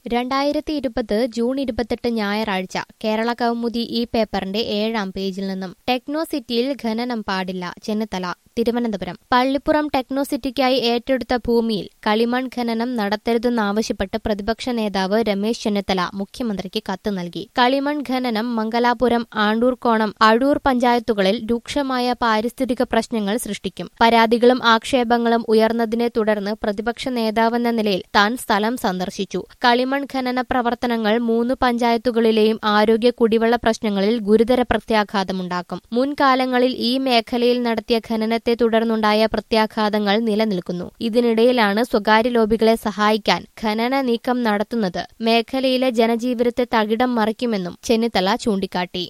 രണ്ടായിരത്തി ഇരുപത് ജൂൺ ഇരുപത്തെട്ട് ഞായറാഴ്ച കേരള കൗമുദി ഈ പേപ്പറിന്റെ ഏഴാം പേജിൽ നിന്നും ടെക്നോ സിറ്റിയിൽ ഖനനം പാടില്ല ചെന്നിത്തല തിരുവനന്തപുരം പള്ളിപ്പുറം ടെക്നോ സിറ്റിക്കായി ഏറ്റെടുത്ത ഭൂമിയിൽ കളിമൺ ഖനനം നടത്തരുതെന്നാവശ്യപ്പെട്ട് പ്രതിപക്ഷ നേതാവ് രമേശ് ചെന്നിത്തല മുഖ്യമന്ത്രിക്ക് കത്ത് നൽകി കളിമൺ ഖനനം മംഗലാപുരം ആണ്ടൂർക്കോണം അഴൂർ പഞ്ചായത്തുകളിൽ രൂക്ഷമായ പാരിസ്ഥിതിക പ്രശ്നങ്ങൾ സൃഷ്ടിക്കും പരാതികളും ആക്ഷേപങ്ങളും ഉയർന്നതിനെ തുടർന്ന് പ്രതിപക്ഷ നേതാവെന്ന നിലയിൽ താൻ സ്ഥലം സന്ദർശിച്ചു കളിമൺ ഖനന പ്രവർത്തനങ്ങൾ മൂന്ന് പഞ്ചായത്തുകളിലെയും ആരോഗ്യ കുടിവെള്ള പ്രശ്നങ്ങളിൽ ഗുരുതര പ്രത്യാഘാതമുണ്ടാക്കും മുൻകാലങ്ങളിൽ ഈ മേഖലയിൽ നടത്തിയ ഖനനത്തെ തുടർന്നുണ്ടായ പ്രത്യാഘാതങ്ങൾ നിലനിൽക്കുന്നു ഇതിനിടയിലാണ് സ്വകാര്യ ലോബികളെ സഹായിക്കാൻ ഖനന നീക്കം നടത്തുന്നത് മേഖലയിലെ ജനജീവിതത്തെ തകിടം മറിക്കുമെന്നും ചെന്നിത്തല ചൂണ്ടിക്കാട്ടി